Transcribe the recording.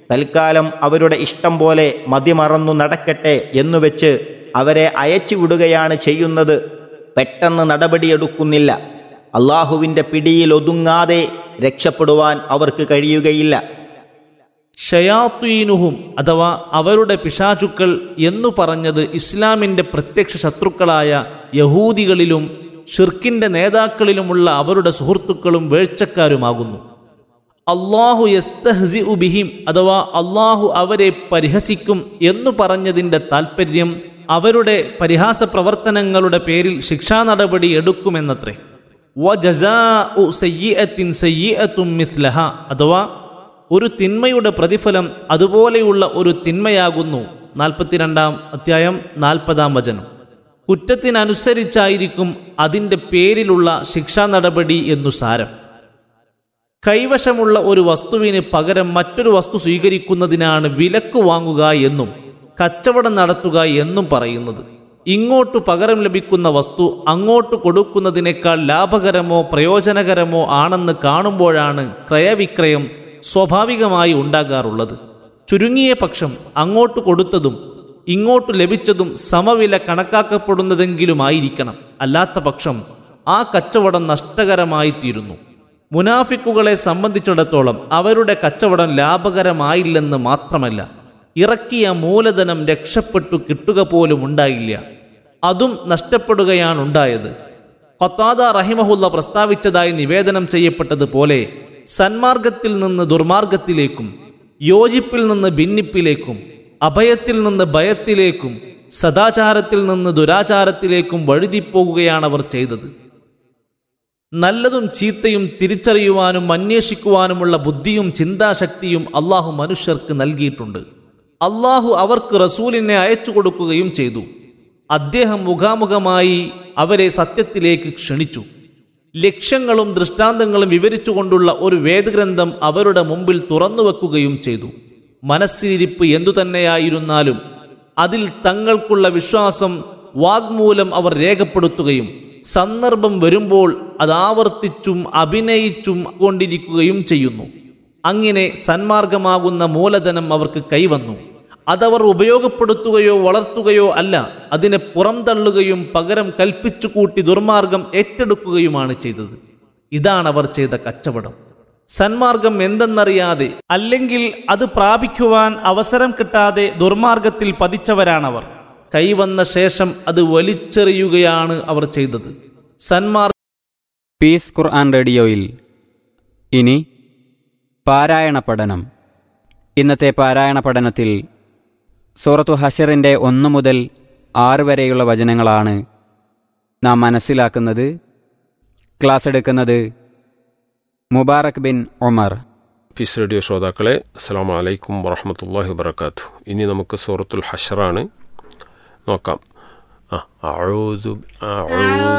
തൽക്കാലം അവരുടെ ഇഷ്ടം പോലെ മതിമറന്നു നടക്കട്ടെ എന്നുവെച്ച് അവരെ അയച്ചു വിടുകയാണ് ചെയ്യുന്നത് പെട്ടെന്ന് നടപടിയെടുക്കുന്നില്ല അള്ളാഹുവിൻ്റെ പിടിയിൽ ഒതുങ്ങാതെ രക്ഷപ്പെടുവാൻ അവർക്ക് കഴിയുകയില്ല ഷയാത്വീനുഹും അഥവാ അവരുടെ പിശാചുക്കൾ എന്നു പറഞ്ഞത് ഇസ്ലാമിൻ്റെ പ്രത്യക്ഷ ശത്രുക്കളായ യഹൂദികളിലും ഷിർക്കിൻ്റെ നേതാക്കളിലുമുള്ള അവരുടെ സുഹൃത്തുക്കളും വേഴ്ചക്കാരുമാകുന്നു അള്ളാഹു യസ്തഹ്സി ബിഹിം അഥവാ അള്ളാഹു അവരെ പരിഹസിക്കും എന്നു പറഞ്ഞതിൻ്റെ താൽപ്പര്യം അവരുടെ പരിഹാസ പ്രവർത്തനങ്ങളുടെ പേരിൽ ശിക്ഷാ നടപടി എടുക്കുമെന്നത്രേ വ ജസാ ഉ സയ്യത്തിൻ സയ്യത്തും മിസ്ലഹ അഥവാ ഒരു തിന്മയുടെ പ്രതിഫലം അതുപോലെയുള്ള ഒരു തിന്മയാകുന്നു നാൽപ്പത്തിരണ്ടാം അധ്യായം നാൽപ്പതാം വചനം കുറ്റത്തിനനുസരിച്ചായിരിക്കും അതിൻ്റെ പേരിലുള്ള ശിക്ഷാ നടപടി എന്നു സാരം കൈവശമുള്ള ഒരു വസ്തുവിന് പകരം മറ്റൊരു വസ്തു സ്വീകരിക്കുന്നതിനാണ് വിലക്ക് വാങ്ങുക എന്നും കച്ചവടം നടത്തുക എന്നും പറയുന്നത് ഇങ്ങോട്ട് പകരം ലഭിക്കുന്ന വസ്തു അങ്ങോട്ട് കൊടുക്കുന്നതിനേക്കാൾ ലാഭകരമോ പ്രയോജനകരമോ ആണെന്ന് കാണുമ്പോഴാണ് ക്രയവിക്രയം സ്വാഭാവികമായി ഉണ്ടാകാറുള്ളത് ചുരുങ്ങിയ പക്ഷം അങ്ങോട്ട് കൊടുത്തതും ഇങ്ങോട്ട് ലഭിച്ചതും സമവില കണക്കാക്കപ്പെടുന്നതെങ്കിലുമായിരിക്കണം അല്ലാത്ത പക്ഷം ആ കച്ചവടം നഷ്ടകരമായി തീരുന്നു മുനാഫിക്കുകളെ സംബന്ധിച്ചിടത്തോളം അവരുടെ കച്ചവടം ലാഭകരമായില്ലെന്ന് മാത്രമല്ല ഇറക്കിയ മൂലധനം രക്ഷപ്പെട്ടു കിട്ടുക പോലും ഉണ്ടായില്ല അതും നഷ്ടപ്പെടുകയാണുണ്ടായത് ഖത്താദ റഹിമഹുല്ല പ്രസ്താവിച്ചതായി നിവേദനം ചെയ്യപ്പെട്ടതുപോലെ സന്മാർഗത്തിൽ നിന്ന് ദുർമാർഗത്തിലേക്കും യോജിപ്പിൽ നിന്ന് ഭിന്നിപ്പിലേക്കും അഭയത്തിൽ നിന്ന് ഭയത്തിലേക്കും സദാചാരത്തിൽ നിന്ന് ദുരാചാരത്തിലേക്കും വഴുതിപ്പോകുകയാണ് അവർ ചെയ്തത് നല്ലതും ചീത്തയും തിരിച്ചറിയുവാനും അന്വേഷിക്കുവാനുമുള്ള ബുദ്ധിയും ചിന്താശക്തിയും അള്ളാഹു മനുഷ്യർക്ക് നൽകിയിട്ടുണ്ട് അള്ളാഹു അവർക്ക് റസൂലിനെ അയച്ചു കൊടുക്കുകയും ചെയ്തു അദ്ദേഹം മുഖാമുഖമായി അവരെ സത്യത്തിലേക്ക് ക്ഷണിച്ചു ലക്ഷ്യങ്ങളും ദൃഷ്ടാന്തങ്ങളും വിവരിച്ചുകൊണ്ടുള്ള ഒരു വേദഗ്രന്ഥം അവരുടെ മുമ്പിൽ തുറന്നുവെക്കുകയും ചെയ്തു മനസ്സിരിപ്പ് എന്തുതന്നെയായിരുന്നാലും അതിൽ തങ്ങൾക്കുള്ള വിശ്വാസം വാഗ്മൂലം അവർ രേഖപ്പെടുത്തുകയും സന്ദർഭം വരുമ്പോൾ അത് ആവർത്തിച്ചും അഭിനയിച്ചും കൊണ്ടിരിക്കുകയും ചെയ്യുന്നു അങ്ങനെ സന്മാർഗമാകുന്ന മൂലധനം അവർക്ക് കൈവന്നു അതവർ ഉപയോഗപ്പെടുത്തുകയോ വളർത്തുകയോ അല്ല അതിനെ പുറംതള്ളുകയും പകരം കൽപ്പിച്ചു കൂട്ടി ദുർമാർഗം ഏറ്റെടുക്കുകയുമാണ് ചെയ്തത് ഇതാണ് അവർ ചെയ്ത കച്ചവടം സന്മാർഗം എന്തെന്നറിയാതെ അല്ലെങ്കിൽ അത് പ്രാപിക്കുവാൻ അവസരം കിട്ടാതെ ദുർമാർഗത്തിൽ പതിച്ചവരാണവർ കൈവന്ന ശേഷം അത് വലിച്ചെറിയുകയാണ് അവർ ചെയ്തത് സന്മാർഗ പീസ് ഖുർആൻ റേഡിയോയിൽ ഇനി പാരായണ പഠനം ഇന്നത്തെ പാരായണ പഠനത്തിൽ സൂറത്തു ഹഷറിൻ്റെ ഒന്നു മുതൽ ആറ് വരെയുള്ള വചനങ്ങളാണ് നാം മനസ്സിലാക്കുന്നത് ക്ലാസ് എടുക്കുന്നത് മുബാറക് ബിൻ ഒമർ പീസ് റേഡിയോ ശ്രോതാക്കളെ അസ്സാം വലൈക്കും വറഹമത്തല്ലാഹി വബർക്കാത്തു ഇനി നമുക്ക് സൂറത്തുൽ ഹഷറാണ് നോക്കാം ആ അഊദു അഊ